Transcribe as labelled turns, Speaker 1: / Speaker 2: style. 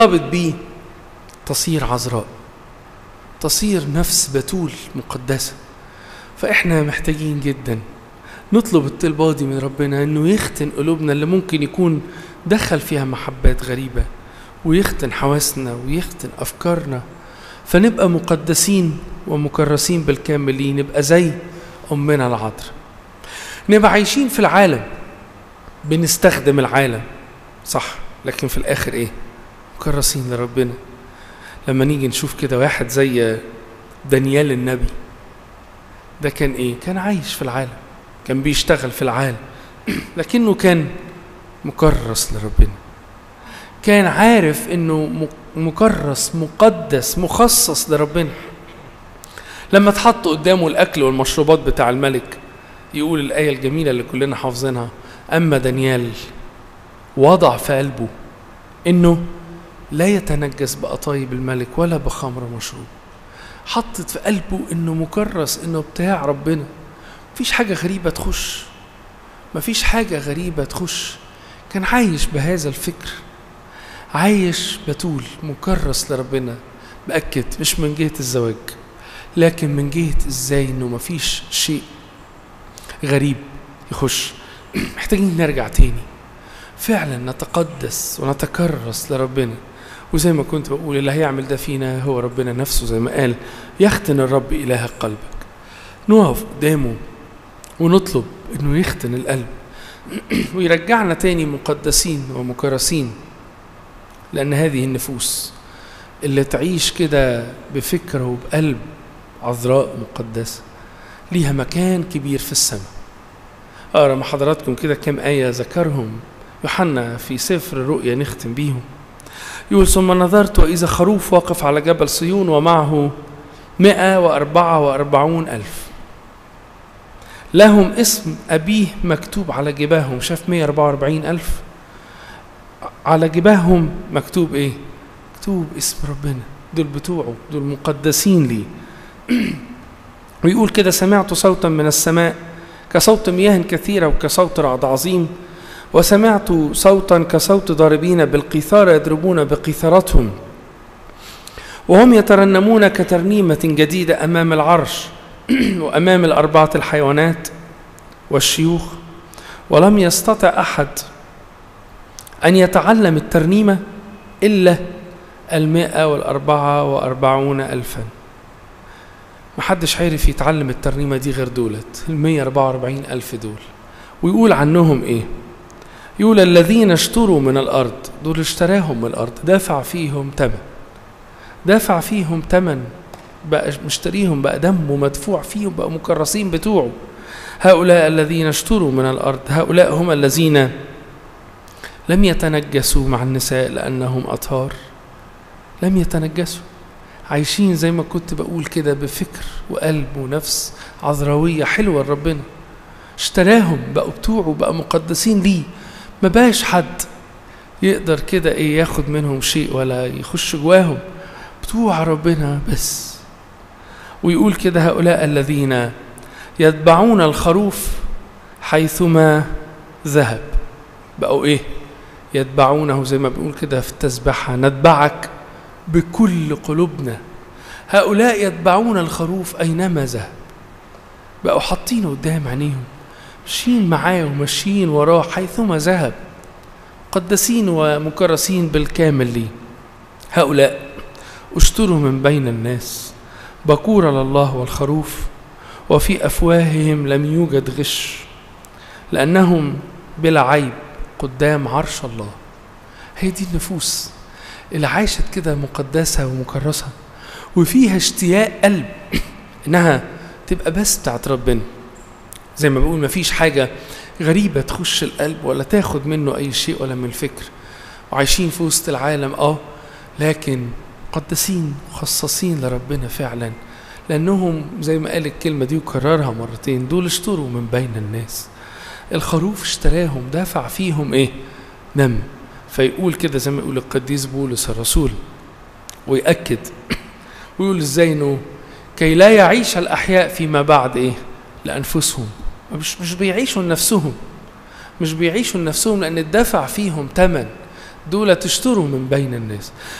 Speaker 1: رابط بيه تصير عذراء تصير نفس بتول مقدسة فإحنا محتاجين جدا نطلب الطلبة دي من ربنا إنه يختن قلوبنا اللي ممكن يكون دخل فيها محبات غريبة ويختن حواسنا ويختن أفكارنا فنبقى مقدسين ومكرسين بالكاملين نبقى زي أمنا العذراء نبقى عايشين في العالم بنستخدم العالم صح لكن في الآخر إيه مكرسين لربنا لما نيجي نشوف كده واحد زي دانيال النبي ده كان ايه كان عايش في العالم كان بيشتغل في العالم لكنه كان مكرس لربنا كان عارف انه مكرس مقدس مخصص لربنا لما اتحط قدامه الاكل والمشروبات بتاع الملك يقول الايه الجميله اللي كلنا حافظينها اما دانيال وضع في قلبه انه لا يتنجس بقطايب الملك ولا بخمر مشروب حطت في قلبه انه مكرس انه بتاع ربنا مفيش حاجة غريبة تخش مفيش حاجة غريبة تخش كان عايش بهذا الفكر عايش بتول مكرس لربنا مأكد مش من جهة الزواج لكن من جهة ازاي انه مفيش شيء غريب يخش محتاجين نرجع تاني فعلا نتقدس ونتكرس لربنا وزي ما كنت بقول اللي هيعمل ده فينا هو ربنا نفسه زي ما قال يختن الرب إله قلبك نقف قدامه ونطلب انه يختن القلب ويرجعنا تاني مقدسين ومكرسين لأن هذه النفوس اللي تعيش كده بفكر وبقلب عذراء مقدسة ليها مكان كبير في السماء أقرأ مع حضراتكم كده كم آية ذكرهم يوحنا في سفر الرؤيا نختم بيهم يقول ثم نظرت وإذا خروف واقف على جبل صيون ومعه مئة وأربعة وأربعون ألف لهم اسم أبيه مكتوب على جباههم شاف مئة أربعة وأربعين ألف على جباههم مكتوب إيه مكتوب اسم ربنا دول بتوعه دول مقدسين ليه ويقول كده سمعت صوتا من السماء كصوت مياه كثيرة وكصوت رعد عظيم وسمعت صوتا كصوت ضاربين بالقيثار يضربون بقيثارتهم وهم يترنمون كترنيمة جديدة أمام العرش وأمام الأربعة الحيوانات والشيوخ ولم يستطع أحد أن يتعلم الترنيمة إلا المئة والأربعة وأربعون ألفا محدش عارف يتعلم الترنيمة دي غير دولت المية أربعة وأربعين ألف دول ويقول عنهم إيه يقول الذين اشتروا من الأرض دول اشتراهم من الأرض دافع فيهم تمن دافع فيهم تمن بقى مشتريهم بقى دمه مدفوع فيهم بقى مكرسين بتوعه هؤلاء الذين اشتروا من الأرض هؤلاء هم الذين لم يتنجسوا مع النساء لأنهم أطهار لم يتنجسوا عايشين زي ما كنت بقول كده بفكر وقلب ونفس عذراوية حلوة لربنا اشتراهم بقوا بتوعه بقى مقدسين ليه ما باش حد يقدر كده ايه ياخد منهم شيء ولا يخش جواهم بتوع ربنا بس ويقول كده هؤلاء الذين يتبعون الخروف حيثما ذهب بقوا ايه يتبعونه زي ما بيقول كده في التسبحة نتبعك بكل قلوبنا هؤلاء يتبعون الخروف أينما ذهب بقوا حاطينه قدام عينيهم ماشيين معاه وماشيين وراه حيثما ذهب مقدسين ومكرسين بالكامل ليه هؤلاء اشتروا من بين الناس بكور لله والخروف وفي أفواههم لم يوجد غش لأنهم بلا عيب قدام عرش الله هي دي النفوس اللي عاشت كده مقدسة ومكرسة وفيها اشتياق قلب انها تبقى بس بتاعت ربنا زي ما بقول مفيش حاجة غريبة تخش القلب ولا تاخد منه أي شيء ولا من الفكر وعايشين في وسط العالم اه لكن مقدسين مخصصين لربنا فعلا لأنهم زي ما قال الكلمة دي وكررها مرتين دول اشتروا من بين الناس الخروف اشتراهم دافع فيهم ايه دم فيقول كده زي ما يقول القديس بولس الرسول ويأكد ويقول ازاي انه كي لا يعيش الأحياء فيما بعد ايه لأنفسهم مش مش بيعيشوا لنفسهم مش بيعيشوا لنفسهم لأن الدفع فيهم تمن دول تشتروا من بين الناس